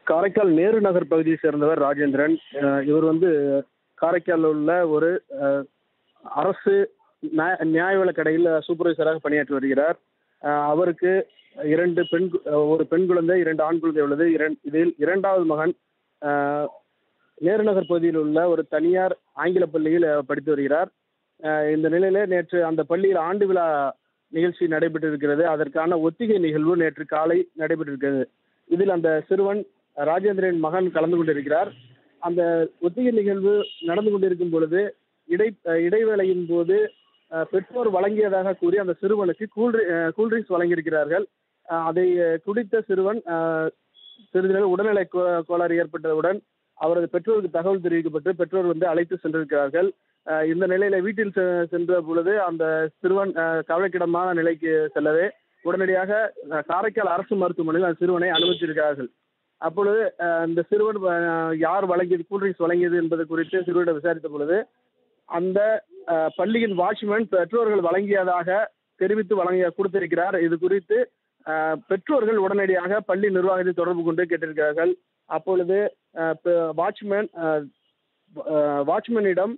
காரைக்கால் நேரு நகர் பகுதியை சேர்ந்தவர் ராஜேந்திரன் அஹ் இவர் வந்து காரைக்காலில் உள்ள ஒரு அஹ், அரசு நியாய- நியாய விலைக் கடையில் சூப்பர்வைசராக பணியாற்றி வருகிறார் அஹ், அவருக்கு இரண்டு பெண் கு- அஹ், ஒரு பெண் குழந்தை இரண்டு ஆண் குழந்தை உள்ளது இரண் இதில் இரண்டாவது மகன் அஹ், நேரு நகர் பகுதியில் உள்ள ஒரு தனியார் ஆங்கில பள்ளியில் அஹ், படித்து வருகிறார் அஹ், இந்த நிலையில நேற்று அந்த பள்ளியில் ஆண்டு விழா நிகழ்ச்சி நடைபெற்றிருக்கிறது அதற்கான ஒத்திகை நிகழ்வு நேற்று காலை நடைபெற்றிருக்கிறது இதில் அந்த சிறுவன் ராஜேந்திரன் மகன் கலந்து கொண்டிருக்கிறார் அந்த ஒத்திகை நிகழ்வு நடந்து கொண்டிருக்கும் பொழுது இடை அஹ் இடைவேளையின் போது அஹ், பெற்றோர் வழங்கியதாக கூறி அந்த சிறுவனுக்கு கூல் கூல்ட்ரிங்க்ஸ் வழங்கியிருக்கிறார்கள் அஹ், அதை அஹ், குடித்த சிறுவன் அஹ், சிறிது நேரம் உடல்நலை கோ- கோளாறு ஏற்பட்டவுடன் அவரது பெற்றோருக்கு தகவல் தெரிவிக்கப்பட்டு பெற்றோர் வந்து அழைத்து சென்றிருக்கிறார்கள் அஹ், இந்த நிலையில வீட்டில் செ- சென்ற பொழுது அந்த சிறுவன் அஹ், கவலைக்கிடமான நிலைக்கு செல்லவே உடனடியாக அஹ், காரைக்கால் அரசு மருத்துவமனையில் அந்த சிறுவனை அனுமதித்திருக்கிறார்கள் அப்பொழுது அஹ், இந்த சிறுவன் அஹ், யார் வழங்கியது கூல்ட்ரிங்க்ஸ் வழங்கியது என்பது குறித்து சிறுவனிடம் விசாரித்த பொழுது அந்த அஹ், பள்ளியின் வாட்ச்மேன் பெற்றோர்கள் வழங்கியதாக தெரிவித்து வழங்கிய கொடுத்திருக்கிறார் இது குறித்து அஹ், பெற்றோர்கள் உடனடியாக பள்ளி நிர்வாகத்தை தொடர்பு கொண்டு கேட்டிருக்கிறார்கள் அப்பொழுது அஹ், பெ- வாட்ச்மேன் அஹ், அஹ், வாட்ச்மேனிடம்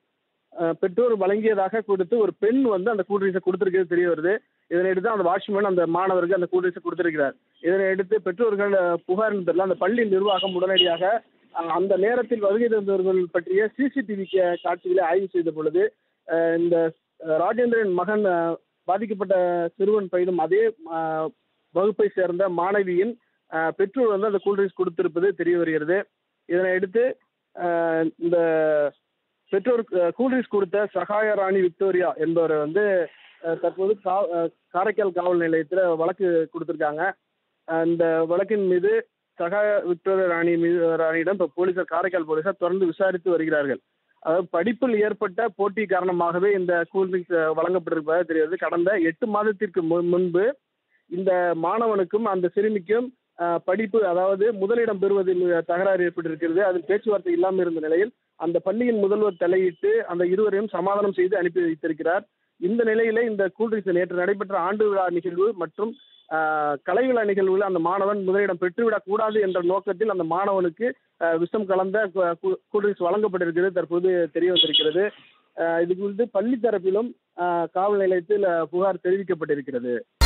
அஹ், பெற்றோர் வழங்கியதாக கொடுத்து ஒரு பெண் வந்து அந்த கூல்ட்ரிங்ஸை கொடுத்திருக்கிறது தெரிய வருது இதனை எடுத்து அந்த வாட்ச்மேன் அந்த மாணவருக்கு அந்த கூல்ட்ரிங்ஸை கொடுத்திருக்கிறார் இதனை எடுத்து பெற்றோர்கள் அஹ், புகார் தெரியல அந்த பள்ளி நிர்வாகம் உடனடியாக அஹ், அந்த நேரத்தில் வருகை தந்தவர்கள் பற்றிய சிசிடிவி காட்சிகளை ஆய்வு செய்த பொழுது அஹ், இந்த அஹ், ராஜேந்திரன் மகன் அஹ், பாதிக்கப்பட்ட சிறுவன் பயிலும் அதே அஹ், வகுப்பை சேர்ந்த மாணவியின் அஹ், பெற்றோர் வந்து அந்த கூல்ட்ரிங்க்ஸ் கொடுத்திருப்பது தெரிய வருகிறது இதனை அடுத்து அஹ், இந்த பெற்றோர் அஹ், கூல்ட்ரிங்க்ஸ் கொடுத்த சகாய ராணி விக்டோரியா என்பவர் வந்து அஹ், தற்போது கா அஹ், காரைக்கால் காவல் நிலையத்தில் வழக்கு கொடுத்துருக்காங்க அந்த வழக்கின் மீது சகாய விக்டோரியா ராணி மீது ராணியிடம் இப்போ போலீசார் காரைக்கால் போலீசார் தொடர்ந்து விசாரித்து வருகிறார்கள் அதாவது படிப்பில் ஏற்பட்ட போட்டி காரணமாகவே இந்த கூல்ட்ரிங்க்ஸ் வழங்கப்பட்டிருப்பதாக தெரிகிறது கடந்த எட்டு மாதத்திற்கு முன் முன்பு இந்த மாணவனுக்கும் அந்த சிறுமிக்கும் அஹ், படிப்பு அதாவது முதலிடம் பெறுவதில் தகராறு ஏற்பட்டிருக்கிறது அதில் பேச்சுவார்த்தை இல்லாமல் இருந்த நிலையில் அந்த பள்ளியின் முதல்வர் தலையிட்டு அந்த இருவரையும் சமாதானம் செய்து அனுப்பி வைத்திருக்கிறார் இந்த நிலையில இந்த கூல்ட்ரிங்க்ஸ் நேற்று நடைபெற்ற ஆண்டு விழா நிகழ்வு மற்றும் அஹ், கலை விழா நிகழ்வுகளில் அந்த மாணவன் முதலிடம் பெற்றுவிடக் கூடாது என்ற நோக்கத்தில் அந்த மாணவனுக்கு அஹ், விஷம் கலந்த கூ- கூ- கூல்ட்ரிங்க்ஸ் வழங்கப்பட்டிருக்கிறது தற்போது தெரிய வந்திருக்கிறது அஹ், இது குறித்து பள்ளி தரப்பிலும் அஹ், காவல் நிலையத்தில் அஹ், புகார் தெரிவிக்கப்பட்டிருக்கிறது